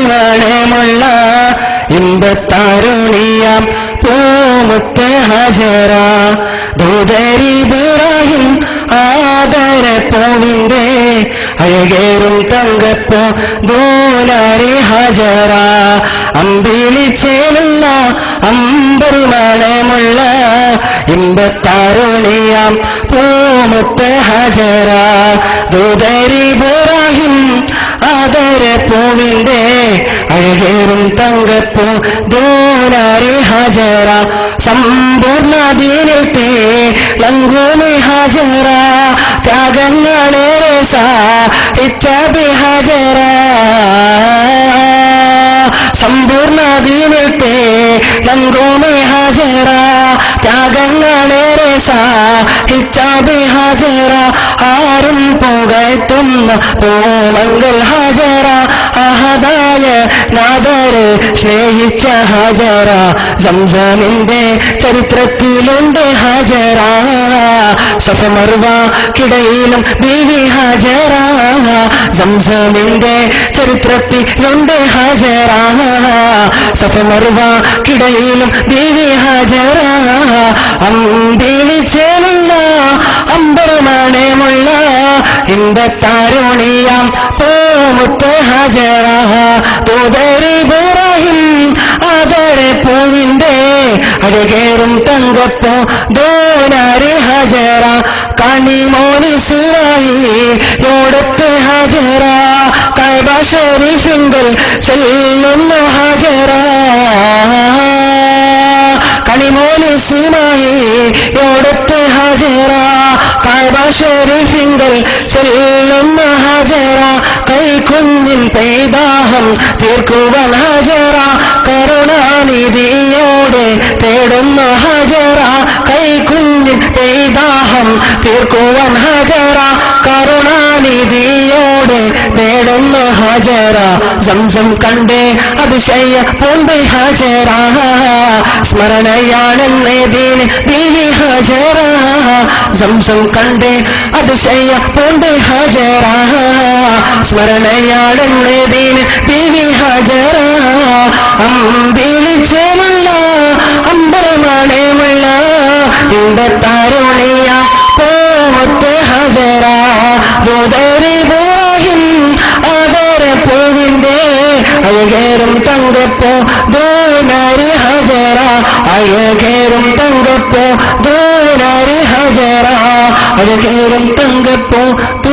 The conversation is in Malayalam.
അമ്പരുവാണമുള്ള ഇമ്പത്താരുണിയാം പൂമുത്ത് ഹജറ ദൂതരിബ്രാഹിം ആദര പൂവിന്റെ അഴകേറും തങ്കപ്പോ ദൂനാരി ഹജറ അമ്പിളിച്ചേലുള്ള അമ്പരുമാണമുള്ള ഇമ്പത്താരുണിയാം പൂമുത്ത് ഹജറ ദൂതരിബ്രാഹിം ആദര പൂവിന്റെ അഴകേറും തങ്കപ്പൂ ദൂനാരി ഹജറ സമ്പൂർണ്ണ ദീനത്തെ ലങ്കൂമി ഹജറ ത്യാഗങ്ങളേറെ സാഹിച്ചബി ഹജറ സമ്പൂർണ്ണ ദീനത്തെ ലങ്കൂമി ഹജറ ത്യാഗങ്ങളേറെ സാഹിച്ചബി ഹജറ ആരും പുകഴ്ത്തുന്ന പൂമങ്കൽ ഹജറ അഹദായ നാദര് സ്നേഹിച്ച ഹജറ സംസമിന്റെ ചരിത്രത്തിലുണ്ട് ഹജറ സഫമർവ കിടയിലും ബീവി ഹജറ സംസമിന്റെ ചരിത്രത്തിലുണ്ട് ഹജറ സഫമർവ കിടയിലും ബീവി ഹജറ അമ്പിളി ചേലുള്ള അമ്പരമാണമുള്ള ഇമ്പത്താരുണിയാം പൂമുത്ത് ഹജറ ദൂതരിബ്രാഹിം ആദരെ പൂവിന്റെ അഴകേറും തങ്കപ്പോ ദോനാരി ഹജറ കണിമോനി സിറായി യോടത്ത് ഹജറ കൈബ ഷരീഫിങ്കൽ ചെല്ലുന്ന ഹജറ കണിമോനി സിനായി യോടത്ത് ഹജറ കൈബ ഷരീഫിങ്കൽ ചെല്ലുന്ന ഹജറ കൈക്കുഞ്ഞിൻ പെയ്താഹം തീർക്കുവൻ ഹജറ കരുണാനിധിയോടെ തേടുന്ന ഹജറ കൈക്കുഞ്ഞിൻ പെയ്താഹം തീർക്കുവൻ ഹജറ കരുണാനിധിയോടെ തേടുന്ന ഹജറ സംസം കണ്ടേ അതിശയ പൂണ്ട് ഹജറ സ്മരണയാണെന്നേദീന് ബീവി ഹജറ സംസം കണ്ടേ അതിശയ പൂണ്ട് ഹജറ സ്മരണയാണെന്നേദീന് ബീവി ഹജറ അമ്പിളിച്ചേലുള്ള അമ്പരമാണേമുള്ള ഇമ്പത്താരുണിയ പൂമത്ത് ഹജറ ദൂതരിബ്രാഹിം ആദര പൂവിന്റെ അഴകേറും തങ്കപ്പോ ദൂനരി ഹജറ അഴകേറും തങ്കപ്പോ ദൂനരി ഹജറ അഴകേറും തങ്കപ്പോ